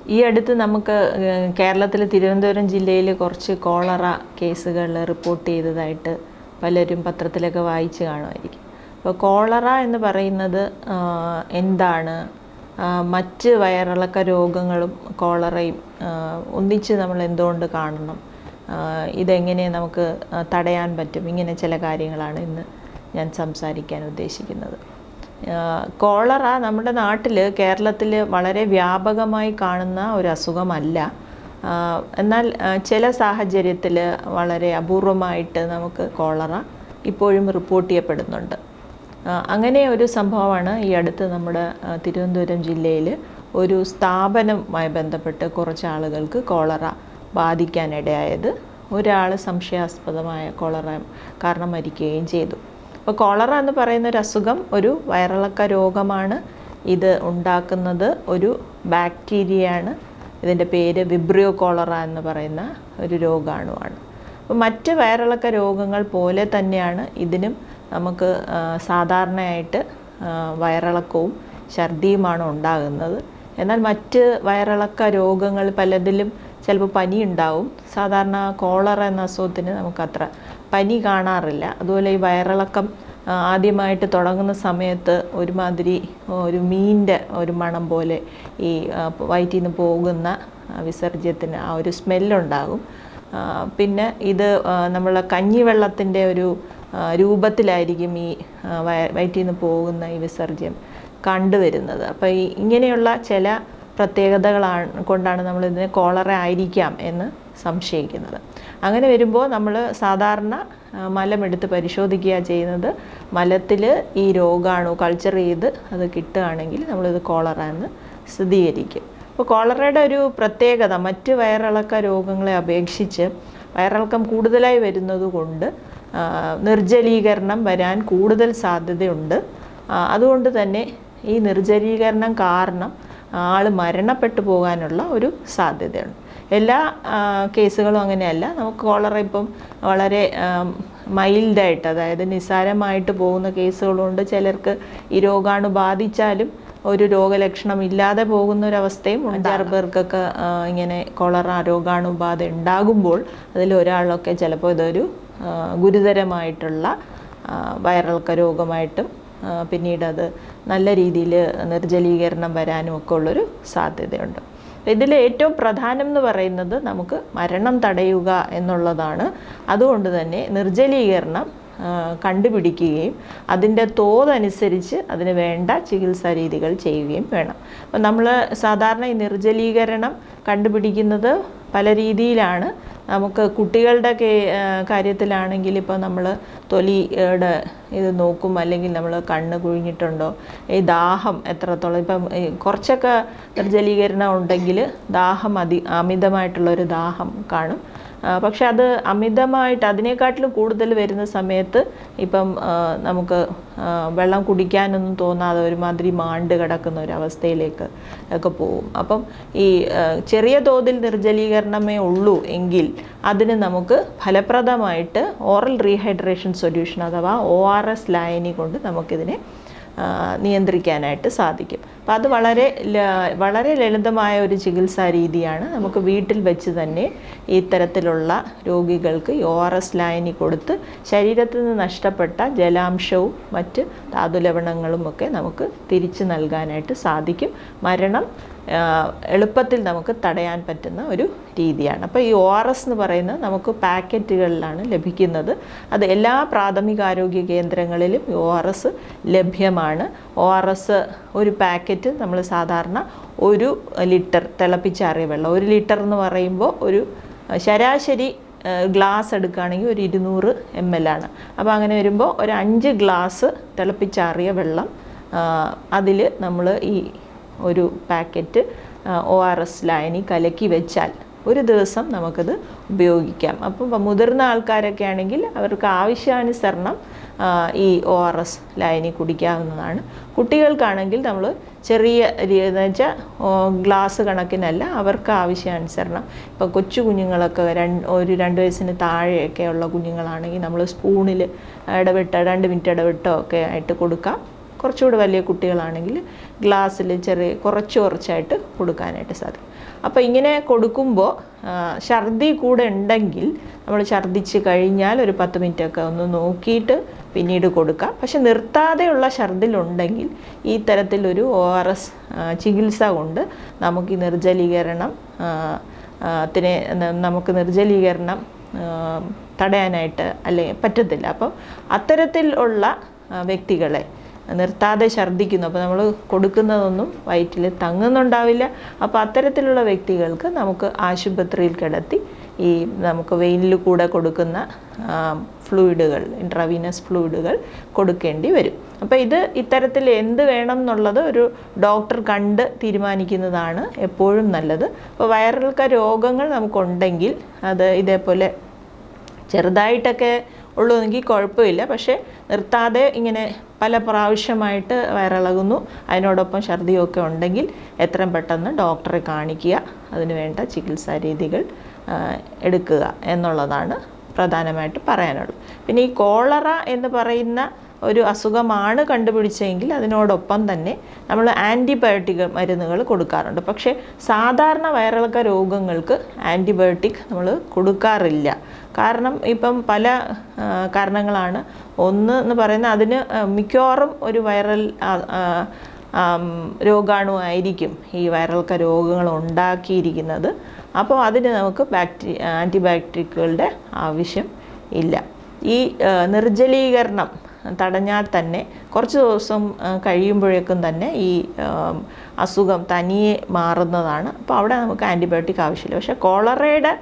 ഈ അടുത്ത് നമുക്ക് കേരളത്തിൽ തിരുവനന്തപുരം ജില്ലയിൽ കുറച്ച് കോളറ കേസുകൾ റിപ്പോർട്ട് ചെയ്തതായിട്ട് പലരും പത്രത്തിലൊക്കെ വായിച്ച് കാണുമായിരിക്കും അപ്പോൾ കോളറ എന്ന് പറയുന്നത് ആ, എന്താണ് ആ, മറ്റ് വയറിളക്ക രോഗങ്ങളും കോളറയും ആ, ഒന്നിച്ച് നമ്മൾ എന്തുകൊണ്ട് കാണണം ആ, ഇതെങ്ങനെ നമുക്ക് ആ, തടയാൻ പറ്റും ഇങ്ങനെ ചില കാര്യങ്ങളാണ് ഇന്ന് ഞാൻ സംസാരിക്കാൻ ഉദ്ദേശിക്കുന്നത് ആ, കോളറ നമ്മുടെ നാട്ടിൽ കേരളത്തിൽ വളരെ വ്യാപകമായി കാണുന്ന ഒരു അസുഖമല്ല ആ, എന്നാൽ ആ, ചില സാഹചര്യത്തിൽ വളരെ അപൂർവമായിട്ട് നമുക്ക് കോളറ ഇപ്പോഴും റിപ്പോർട്ട് ചെയ്യപ്പെടുന്നുണ്ട് ആ, അങ്ങനെ ഒരു സംഭവമാണ് ഈ അടുത്ത് നമ്മുടെ ആ, തിരുവനന്തപുരം ജില്ലയിൽ ഒരു സ്ഥാപനവുമായി ബന്ധപ്പെട്ട് കുറച്ച് ആളുകൾക്ക് കോളറ ബാധിക്കാനിടയായത് ഒരാൾ സംശയാസ്പദമായ കോളറ കാരണം മരിക്കുകയും ചെയ്തു അപ്പോൾ കോളറ എന്ന് പറയുന്ന ഒരു അസുഖം ഒരു വയറിളക്ക രോഗമാണ് ഇത് ഉണ്ടാക്കുന്നത് ഒരു ബാക്ടീരിയയാണ് ഇതിൻ്റെ പേര് വിബ്രിയോ കോളറ എന്ന് പറയുന്ന ഒരു രോഗാണുവാണ് അപ്പോൾ മറ്റ് വയറിളക്ക രോഗങ്ങൾ പോലെ തന്നെയാണ് ഇതിനും നമുക്ക് ആ, സാധാരണയായിട്ട് ആ, വയറിളക്കവും ഛർദിയുമാണ് ഉണ്ടാകുന്നത് എന്നാൽ മറ്റ് വയറിളക്ക രോഗങ്ങൾ പലതിലും ചിലപ്പോൾ പനി ഉണ്ടാവും സാധാരണ കോളറ എന്ന അസുഖത്തിന് നമുക്കത്ര പനി കാണാറില്ല അതുപോലെ ഈ വയറിളക്കം ആ, ആദ്യമായിട്ട് തുടങ്ങുന്ന സമയത്ത് ഒരുമാതിരി ഒരു മീനിൻ്റെ ഒരു മണം പോലെ ഈ ആ, വയറ്റിൽ നിന്ന് പോകുന്ന ആ, വിസർജ്യത്തിന് ആ ഒരു സ്മെല്ലുണ്ടാകും ആ, പിന്നെ ഇത് ആ, നമ്മളെ കഞ്ഞിവെള്ളത്തിൻ്റെ ഒരു ആ, രൂപത്തിലായിരിക്കും ഈ ആ, വയ- വയറ്റിൽ നിന്ന് പോകുന്ന ഈ വിസർജ്യം കണ്ടുവരുന്നത് അപ്പോൾ ഈ ഇങ്ങനെയുള്ള ചില പ്രത്യേകതകളാണ് കൊണ്ടാണ് നമ്മൾ ഇതിനെ കോളറ ആയിരിക്കാം എന്ന് സംശയിക്കുന്നത് അങ്ങനെ വരുമ്പോൾ നമ്മൾ സാധാരണ ആ, മലമെടുത്ത് പരിശോധിക്കുക ചെയ്യുന്നത് മലത്തിൽ ഈ രോഗാണു കൾച്ചർ ചെയ്ത് അത് കിട്ടുകയാണെങ്കിൽ നമ്മളിത് കോളറ എന്ന് സ്ഥിരീകരിക്കും അപ്പോൾ കോളറയുടെ ഒരു പ്രത്യേകത മറ്റ് വയറിളക്ക രോഗങ്ങളെ അപേക്ഷിച്ച് വയറിളക്കം കൂടുതലായി വരുന്നത് കൊണ്ട് ആ, നിർജ്ജലീകരണം വരാൻ കൂടുതൽ സാധ്യതയുണ്ട് ആ, അതുകൊണ്ട് തന്നെ ഈ നിർജ്ജലീകരണം കാരണം ആൾ മരണപ്പെട്ടു പോകാനുള്ള ഒരു സാധ്യതയുണ്ട് എല്ലാ ആ, കേസുകളും അങ്ങനെയല്ല നമുക്ക് കോളറ ഇപ്പം വളരെ മൈൽഡായിട്ട് അതായത് നിസ്സാരമായിട്ട് പോകുന്ന കേസുകളുണ്ട് ചിലർക്ക് ഈ രോഗാണു ബാധിച്ചാലും ഒരു രോഗലക്ഷണം ഇല്ലാതെ പോകുന്ന ഒരു അവസ്ഥയും അഞ്ചാറ് പേർക്കൊക്കെ ആ, ഇങ്ങനെ കോളറ രോഗാണുബാധ ഉണ്ടാകുമ്പോൾ അതിൽ ഒരാളൊക്കെ ചിലപ്പോൾ ഇതൊരു ആ, ഗുരുതരമായിട്ടുള്ള ആ, വയറിളക്ക രോഗമായിട്ടും ആ, പിന്നീട് അത് നല്ല രീതിയിൽ നിർജ്ജലീകരണം വരാനും ഒക്കെ ഉള്ളൊരു സാധ്യതയുണ്ട് ഇതിൽ ഏറ്റവും പ്രധാനം എന്ന് പറയുന്നത് നമുക്ക് മരണം തടയുക എന്നുള്ളതാണ് അതുകൊണ്ട് തന്നെ നിർജ്ജലീകരണം ആ, കണ്ടുപിടിക്കുകയും അതിൻ്റെ തോതനുസരിച്ച് അതിന് വേണ്ട ചികിത്സാ രീതികൾ ചെയ്യുകയും വേണം അപ്പം നമ്മൾ സാധാരണ ഈ നിർജ്ജലീകരണം കണ്ടുപിടിക്കുന്നത് പല രീതിയിലാണ് നമുക്ക് കുട്ടികളുടെ കേ- ആ, കാര്യത്തിലാണെങ്കിൽ ഇപ്പോൾ നമ്മൾ തൊലിയുടെ ഇത് നോക്കും അല്ലെങ്കിൽ നമ്മൾ കണ്ണ് കുഴിഞ്ഞിട്ടുണ്ടോ ഈ ദാഹം എത്രത്തോളം ഇപ്പം ഈ കുറച്ചൊക്കെ നിർജ്ജലീകരണം ഉണ്ടെങ്കിൽ ദാഹം അതി അമിതമായിട്ടുള്ളൊരു ദാഹം കാണും ആ, പക്ഷെ അത് അമിതമായിട്ട് അതിനേക്കാട്ടിലും കൂടുതൽ വരുന്ന സമയത്ത് ഇപ്പം ആ, നമുക്ക് ആ, വെള്ളം കുടിക്കാനൊന്നും തോന്നാതെ ഒരുമാതിരി മാണ്ട് കിടക്കുന്ന ഒരു അവസ്ഥയിലേക്ക് ഒക്കെ പോകും അപ്പം ഈ ആ, ചെറിയ തോതിൽ നിർജ്ജലീകരണമേ ഉള്ളൂ എങ്കിൽ അതിന് നമുക്ക് ഫലപ്രദമായിട്ട് ഓറൽ റീഹൈഡ്രേഷൻ സൊല്യൂഷൻ അഥവാ ഒ ആർ എസ് ലായനി കൊണ്ട് നമുക്കിതിനെ ആ, നിയന്ത്രിക്കാനായിട്ട് സാധിക്കും അപ്പോൾ അത് വളരെ ല- വളരെ ലളിതമായ ഒരു ചികിത്സാ രീതിയാണ് നമുക്ക് വീട്ടിൽ വെച്ച് തന്നെ ഇത്തരത്തിലുള്ള രോഗികൾക്ക് ഒ ആർ എസ് ലായനി കൊടുത്ത് ശരീരത്തിൽ നിന്ന് നഷ്ടപ്പെട്ട ജലാംശവും മറ്റ് ധാതുലവണങ്ങളും ഒക്കെ നമുക്ക് തിരിച്ചു നൽകാനായിട്ട് സാധിക്കും മരണം ആ, എളുപ്പത്തിൽ നമുക്ക് തടയാൻ പറ്റുന്ന ഒരു രീതിയാണ് അപ്പോൾ ഈ ഒ ആർ എസ് എന്ന് പറയുന്നത് നമുക്ക് പാക്കറ്റുകളിലാണ് ലഭിക്കുന്നത് അത് എല്ലാ പ്രാഥമികാരോഗ്യ കേന്ദ്രങ്ങളിലും ഒ ആർ എസ് ലഭ്യമാണ് ഒ ആർ എസ് ഒരു പാക്കറ്റ് നമ്മൾ സാധാരണ ഒരു ലിറ്റർ തിളപ്പിച്ചാറിയ വെള്ളം ഒരു ലിറ്റർ എന്ന് പറയുമ്പോൾ ഒരു ശരാശരി ഗ്ലാസ് എടുക്കുകയാണെങ്കിൽ ഒരു ഇരുന്നൂറ് എം എൽ ആണ് അപ്പോൾ അങ്ങനെ വരുമ്പോൾ ഒരു അഞ്ച് ഗ്ലാസ് തിളപ്പിച്ചാറിയ വെള്ളം അതിൽ നമ്മൾ ഈ ഒരു പാക്കറ്റ് ഒ ആർ എസ് ലായനി കലക്കി വെച്ചാൽ ഒരു ദിവസം നമുക്കത് ഉപയോഗിക്കാം അപ്പം മുതിർന്ന ആൾക്കാരൊക്കെ ആണെങ്കിൽ അവർക്ക് ആവശ്യാനുസരണം ആ, ഈ ഒ ആർ എസ് ലായനി കുടിക്കാവുന്നതാണ് കുട്ടികൾക്കാണെങ്കിൽ നമ്മൾ ചെറിയ രീ- എന്ന് വെച്ചാൽ ഗ്ലാസ് കണക്കിനല്ല അവർക്ക് ആവശ്യാനുസരണം ഇപ്പോൾ കൊച്ചു കുഞ്ഞുങ്ങളൊക്കെ രണ്ട് ഒരു രണ്ട് വയസ്സിന് താഴെയൊക്കെ ഉള്ള കുഞ്ഞുങ്ങളാണെങ്കിൽ നമ്മൾ സ്പൂണിൽ ഇടവിട്ട് രണ്ട് മിനിറ്റ് ഇടവിട്ടോ ഒക്കെ ആയിട്ട് കൊടുക്കാം കുറച്ചുകൂടി വലിയ കുട്ടികളാണെങ്കിൽ ഗ്ലാസ്സിൽ ചെറിയ കുറച്ച് കുറച്ചായിട്ട് കൊടുക്കാനായിട്ട് സാധിക്കും അപ്പോൾ ഇങ്ങനെ കൊടുക്കുമ്പോൾ ഛർദി കൂടെ ഉണ്ടെങ്കിൽ നമ്മൾ ഛർദിച്ച് കഴിഞ്ഞാൽ ഒരു പത്ത് മിനിറ്റൊക്കെ ഒന്ന് നോക്കിയിട്ട് പിന്നീട് കൊടുക്കാം പക്ഷെ നിർത്താതെയുള്ള ഛർദിലുണ്ടെങ്കിൽ ഈ തരത്തിലൊരു ഒ ആർ എസ് ചികിത്സ കൊണ്ട് നമുക്ക് ഈ നിർജ്ജലീകരണം ആ, ആ, ത്തിനെ ന- നമുക്ക് നിർജ്ജലീകരണം ആ, തടയാനായിട്ട് അല്ലെ പറ്റത്തില്ല അപ്പം അത്തരത്തിലുള്ള ആ, വ്യക്തികളെ നിർത്താതെ ഛർദ്ദിക്കുന്നു അപ്പോൾ നമ്മൾ കൊടുക്കുന്നതൊന്നും വയറ്റിൽ തങ്ങുന്നുണ്ടാവില്ല അപ്പോൾ അത്തരത്തിലുള്ള വ്യക്തികൾക്ക് നമുക്ക് ആശുപത്രിയിൽ കിടത്തി ഈ നമുക്ക് വെയിനിൽ കൂടെ കൊടുക്കുന്ന ഫ്ലൂയിഡുകൾ ഇൻട്രാവീനസ് ഫ്ലൂയിഡുകൾ കൊടുക്കേണ്ടി വരും അപ്പോൾ ഇത് ഇത്തരത്തിൽ എന്ത് വേണം എന്നുള്ളത് ഒരു ഡോക്ടർ കണ്ട് തീരുമാനിക്കുന്നതാണ് എപ്പോഴും നല്ലത് അപ്പോൾ വയറിളക്ക രോഗങ്ങൾ നമുക്കുണ്ടെങ്കിൽ അത് ഇതേപോലെ ചെറുതായിട്ടൊക്കെ ഉള്ളുവെങ്കിൽ കുഴപ്പമില്ല പക്ഷേ നിർത്താതെ ഇങ്ങനെ പല പ്രാവശ്യമായിട്ട് വയറിളകുന്നു അതിനോടൊപ്പം ഛർദിയൊക്കെ ഉണ്ടെങ്കിൽ എത്രയും പെട്ടെന്ന് ഡോക്ടറെ കാണിക്കുക അതിന് വേണ്ട ചികിത്സാ രീതികൾ ആ, എടുക്കുക എന്നുള്ളതാണ് പ്രധാനമായിട്ട് പറയാനുള്ളത് പിന്നെ ഈ കോളറ എന്ന് പറയുന്ന ഒരു അസുഖമാണ് കണ്ടുപിടിച്ചതെങ്കിൽ അതിനോടൊപ്പം തന്നെ നമ്മൾ ആൻറ്റിബയോട്ടിക് മരുന്നുകൾ കൊടുക്കാറുണ്ട് പക്ഷേ സാധാരണ വയറിളക്ക രോഗങ്ങൾക്ക് ആൻറ്റിബയോട്ടിക് നമ്മൾ കൊടുക്കാറില്ല കാരണം ഇപ്പം പല ആ, കാരണങ്ങളാണ് ഒന്ന് എന്ന് പറയുന്നത് അതിന് ആ, മിക്കവാറും ഒരു വൈറൽ ആ, ആ, ആം, രോഗാണു ആയിരിക്കും ഈ വയറിളക്ക രോഗങ്ങൾ ഉണ്ടാക്കിയിരിക്കുന്നത് അപ്പോൾ അതിന് നമുക്ക് ബാക്ടീരിയ ആൻറ്റിബയോട്ടിക്കുകളുടെ ആവശ്യം ഇല്ല ഈ ആ, നിർജ്ജലീകരണം തടഞ്ഞാൽ തന്നെ കുറച്ച് ദിവസം ആ, കഴിയുമ്പോഴേക്കും തന്നെ ഈ ആം, അസുഖം തനിയെ മാറുന്നതാണ് അപ്പോൾ അവിടെ നമുക്ക് ആൻറ്റിബയോട്ടിക് ആവശ്യമില്ല പക്ഷേ കോളറയുടെ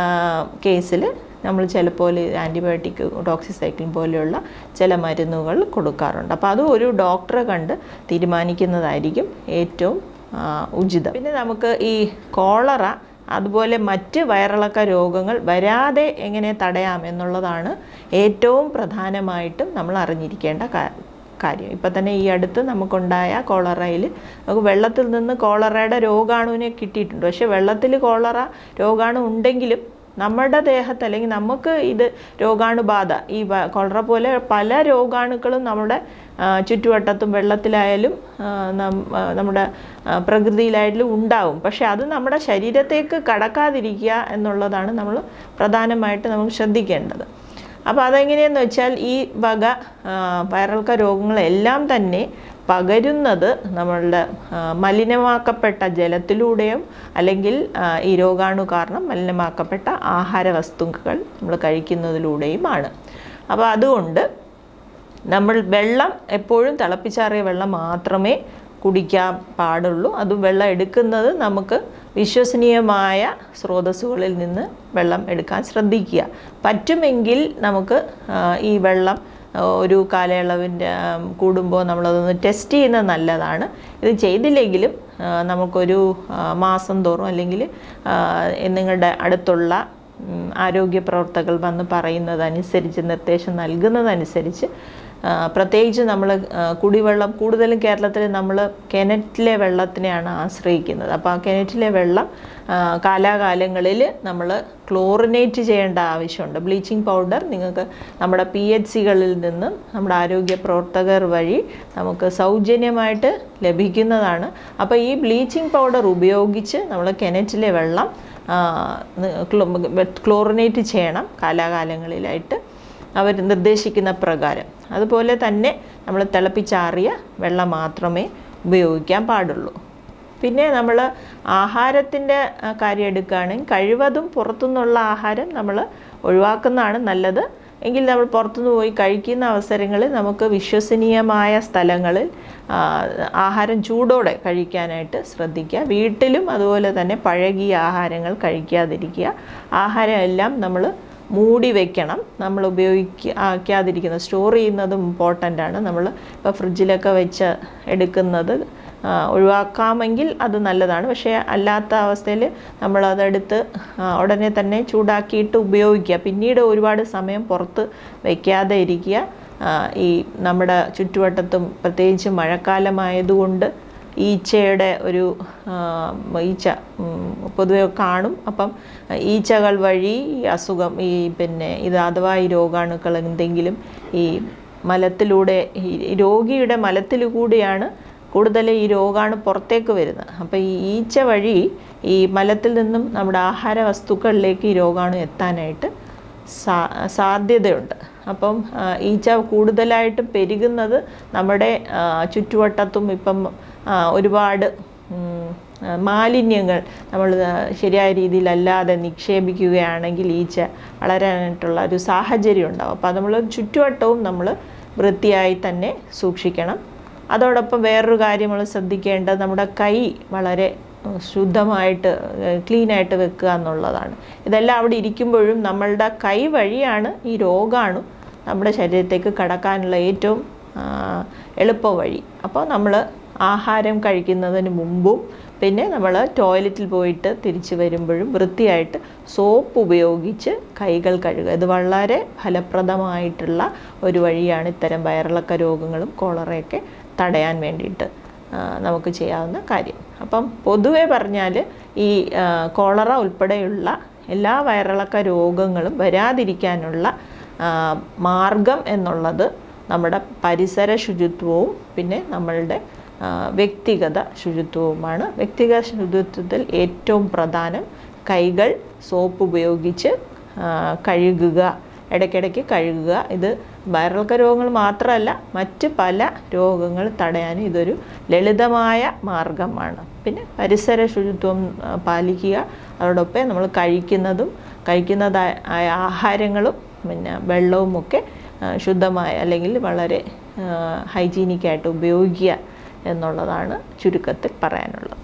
കേസിൽ നമ്മൾ ചിലപ്പോൾ ആൻറ്റിബയോട്ടിക് ഡോക്സിസൈക്ലിൻ പോലെയുള്ള ചില മരുന്നുകൾ കൊടുക്കാറുണ്ട് അപ്പോൾ അത് ഒരു ഡോക്ടറെ കണ്ട് തീരുമാനിക്കുന്നതായിരിക്കും ഏറ്റവും ആ, ഉചിതം പിന്നെ നമുക്ക് ഈ കോളറ അതുപോലെ മറ്റ് വയറിളക്ക രോഗങ്ങൾ വരാതെ എങ്ങനെ തടയാം എന്നുള്ളതാണ് ഏറ്റവും പ്രധാനമായിട്ടും നമ്മൾ അറിഞ്ഞിരിക്കേണ്ട കാ- കാര്യം ഇപ്പം തന്നെ ഈ അടുത്ത് നമുക്കുണ്ടായ കോളറയിൽ നമുക്ക് വെള്ളത്തിൽ നിന്ന് കോളറയുടെ രോഗാണുവിനെ കിട്ടിയിട്ടുണ്ട് പക്ഷേ വെള്ളത്തിൽ കോളറ രോഗാണു ഉണ്ടെങ്കിലും നമ്മുടെ ദേഹത്ത് അല്ലെങ്കിൽ നമുക്ക് ഇത് രോഗാണുബാധ ഈ വ- കോളറ പോലെ പല രോഗാണുക്കളും നമ്മുടെ ആ, ചുറ്റുവട്ടത്തും വെള്ളത്തിലായാലും ആ, നം- ആ, നമ്മുടെ ആ, പ്രകൃതിയിലായാലും ഉണ്ടാവും പക്ഷെ അത് നമ്മുടെ ശരീരത്തേക്ക് കടക്കാതിരിക്കുക എന്നുള്ളതാണ് നമ്മൾ പ്രധാനമായിട്ട് നമ്മൾ ശ്രദ്ധിക്കേണ്ടത് അപ്പോൾ അതെങ്ങനെയെന്ന് വെച്ചാൽ ഈ വക ആ, വയറിളക്ക രോഗങ്ങളെല്ലാം തന്നെ പകരുന്നത് നമ്മളുടെ ആ, മലിനമാക്കപ്പെട്ട ജലത്തിലൂടെയും അല്ലെങ്കിൽ ആ, ഈ രോഗാണു കാരണം മലിനമാക്കപ്പെട്ട ആഹാര വസ്തുക്കൾ നമ്മൾ കഴിക്കുന്നതിലൂടെയുമാണ് അപ്പോൾ അതുകൊണ്ട് നമ്മൾ വെള്ളം എപ്പോഴും തിളപ്പിച്ചാറിയ വെള്ളം മാത്രമേ കുടിക്കാൻ പാടുള്ളൂ അത് വെള്ളം എടുക്കുന്നത് നമുക്ക് വിശ്വസനീയമായ സ്രോതസ്സുകളിൽ നിന്ന് വെള്ളം എടുക്കാൻ ശ്രദ്ധിക്കുക പറ്റുമെങ്കിൽ നമുക്ക് ആ, ഈ വെള്ളം ആ, ഒരു കാലയളവിൻ്റെ കൂടുമ്പോൾ നമ്മളതൊന്ന് ടെസ്റ്റ് ചെയ്യുന്നത് നല്ലതാണ് ഇത് ചെയ്തില്ലെങ്കിലും ആ, നമുക്കൊരു ആ, മാസം തോറും അല്ലെങ്കിൽ ആ, നിങ്ങളുടെ അടുത്തുള്ള ഉം, ആരോഗ്യ പ്രവർത്തകർ വന്ന് പറയുന്നതനുസരിച്ച് നിർദ്ദേശം നൽകുന്നതനുസരിച്ച് ആ, പ്രത്യേകിച്ച് നമ്മൾ കുടിവെള്ളം കൂടുതലും കേരളത്തിൽ നമ്മൾ കിണറ്റിലെ വെള്ളത്തിനെയാണ് ആശ്രയിക്കുന്നത് അപ്പോൾ ആ കിണറ്റിലെ വെള്ളം ആ, കാലാകാലങ്ങളിൽ നമ്മൾ ക്ലോറിനേറ്റ് ചെയ്യേണ്ട ആവശ്യമുണ്ട് ബ്ലീച്ചിങ് പൗഡർ നിങ്ങൾക്ക് നമ്മുടെ പി എച്ച് സികളിൽ നിന്നും നമ്മുടെ ആരോഗ്യ പ്രവർത്തകർ വഴി നമുക്ക് സൗജന്യമായിട്ട് ലഭിക്കുന്നതാണ് അപ്പോൾ ഈ ബ്ലീച്ചിങ് പൗഡർ ഉപയോഗിച്ച് നമ്മൾ കിണറ്റിലെ വെള്ളം ആ, ന- ക്ലോ- ക്ലോറിനേറ്റ് ചെയ്യണം കാലാകാലങ്ങളിലായിട്ട് അവർ നിർദ്ദേശിക്കുന്ന പ്രകാരം അതുപോലെ തന്നെ നമ്മൾ തിളപ്പിച്ചാറിയ വെള്ളം മാത്രമേ ഉപയോഗിക്കാൻ പാടുള്ളൂ പിന്നെ നമ്മൾ ആഹാരത്തിൻ്റെ ആ, കാര്യം എടുക്കുകയാണെങ്കിൽ കഴിവതും പുറത്തുനിന്നുള്ള ആഹാരം നമ്മൾ ഒഴിവാക്കുന്നതാണ് നല്ലത് എങ്കിൽ നമ്മൾ പുറത്തുനിന്ന് പോയി കഴിക്കുന്ന അവസരങ്ങളിൽ നമുക്ക് വിശ്വസനീയമായ സ്ഥലങ്ങളിൽ ആ, ആഹാരം ചൂടോടെ കഴിക്കാനായിട്ട് ശ്രദ്ധിക്കുക വീട്ടിലും അതുപോലെ തന്നെ പഴകിയ ആഹാരങ്ങൾ കഴിക്കാതിരിക്കുക ആഹാരം എല്ലാം നമ്മൾ മൂടി വെക്കണം നമ്മൾ ഉപയോഗിക്കാതിരിക്കുന്ന സ്റ്റോർ ചെയ്യുന്നതും ഇമ്പോർട്ടൻ്റ് ആണ് നമ്മൾ ഇപ്പോൾ ഫ്രിഡ്ജിലൊക്കെ വെച്ച് എടുക്കുന്നത് ആ, ഒഴിവാക്കാമെങ്കിൽ അത് നല്ലതാണ് പക്ഷേ അല്ലാത്ത അവസ്ഥയിൽ നമ്മളതെടുത്ത് ആ, ഉടനെ തന്നെ ചൂടാക്കിയിട്ട് ഉപയോഗിക്കുക പിന്നീട് ഒരുപാട് സമയം പുറത്ത് വയ്ക്കാതെ ഇരിക്കുക ആ, ഈ നമ്മുടെ ചുറ്റുവട്ടത്തും പ്രത്യേകിച്ച് മഴക്കാലമായതുകൊണ്ട് ഈച്ചയുടെ ഒരു ആ, ഈച്ച ഉം, പൊതുവെ കാണും അപ്പം ഈച്ചകൾ വഴി ഈ അസുഖം ഈ പിന്നെ ഇത് അഥവാ ഈ രോഗാണുക്കൾ എന്തെങ്കിലും ഈ മലത്തിലൂടെ ഈ രോഗിയുടെ മലത്തിൽ കൂടിയാണ് കൂടുതൽ ഈ രോഗാണു പുറത്തേക്ക് വരുന്നത് അപ്പോൾ ഈ ഈച്ച വഴി ഈ മലത്തിൽ നിന്നും നമ്മുടെ ആഹാര വസ്തുക്കളിലേക്ക് ഈ രോഗാണു എത്താനായിട്ട് സാ സാധ്യതയുണ്ട് അപ്പം ആ, ഈച്ച കൂടുതലായിട്ട് പെരുകുന്നത് നമ്മുടെ ആ, ചുറ്റുവട്ടത്തും ഇപ്പം ആ, ഒരുപാട് ഉം, ആ, മാലിന്യങ്ങൾ നമ്മൾ ആ, ശരിയായ രീതിയിലല്ലാതെ നിക്ഷേപിക്കുകയാണെങ്കിൽ ഈച്ച വളരാനായിട്ടുള്ള ഒരു സാഹചര്യം ഉണ്ടാവും അപ്പോൾ നമ്മൾ ചുറ്റുവട്ടവും നമ്മൾ വൃത്തിയായി തന്നെ സൂക്ഷിക്കണം അതോടൊപ്പം വേറൊരു കാര്യം നമ്മൾ ശ്രദ്ധിക്കേണ്ടത് നമ്മുടെ കൈ വളരെ ഉം, ശുദ്ധമായിട്ട് ക്ലീനായിട്ട് വെക്കുക എന്നുള്ളതാണ് ഇതെല്ലാം അവിടെ ഇരിക്കുമ്പോഴും നമ്മളുടെ കൈ വഴിയാണ് ഈ രോഗാണു നമ്മുടെ ശരീരത്തേക്ക് കടക്കാനുള്ള ഏറ്റവും ആ, എളുപ്പ വഴി അപ്പോൾ നമ്മൾ ആഹാരം കഴിക്കുന്നതിന് മുമ്പും പിന്നെ നമ്മൾ ടോയ്ലറ്റിൽ പോയിട്ട് തിരിച്ചു വരുമ്പോഴും വൃത്തിയായിട്ട് സോപ്പ് ഉപയോഗിച്ച് കൈകൾ കഴുകുക ഇത് വളരെ ഫലപ്രദമായിട്ടുള്ള ഒരു വഴിയാണ് ഇത്തരം വയറിളക്ക രോഗങ്ങളും കോളറയൊക്കെ തടയാൻ വേണ്ടിയിട്ട് ആ, നമുക്ക് ചെയ്യാവുന്ന കാര്യം അപ്പം പൊതുവെ പറഞ്ഞാൽ ഈ ആ, കോളറ ഉൾപ്പെടെയുള്ള എല്ലാ വയറിളക്ക രോഗങ്ങളും വരാതിരിക്കാനുള്ള ആ, മാർഗം എന്നുള്ളത് നമ്മുടെ പരിസര ശുചിത്വവും പിന്നെ നമ്മളുടെ ആ, വ്യക്തിഗത ശുചിത്വവുമാണ് വ്യക്തിഗത ശുചിത്വത്തിൽ ഏറ്റവും പ്രധാനം കൈകൾ സോപ്പ് ഉപയോഗിച്ച് ആ, കഴുകുക ഇടയ്ക്കിടയ്ക്ക് കഴുകുക ഇത് വയറിളക്ക രോഗങ്ങൾ മാത്രമല്ല മറ്റ് പല രോഗങ്ങൾ തടയാനും ഇതൊരു ലളിതമായ മാർഗമാണ് പിന്നെ പരിസര ശുചിത്വം ആ, പാലിക്കുക അതോടൊപ്പം നമ്മൾ കഴിക്കുന്നതും കഴിക്കുന്നതായ ആയ ആഹാരങ്ങളും പിന്നെ വെള്ളവും ഒക്കെ ആ, ശുദ്ധമായ അല്ലെങ്കിൽ വളരെ ഹൈജീനിക്കായിട്ട് ഉപയോഗിക്കുക എന്നുള്ളതാണ് ചുരുക്കത്തിൽ പറയാനുള്ളത്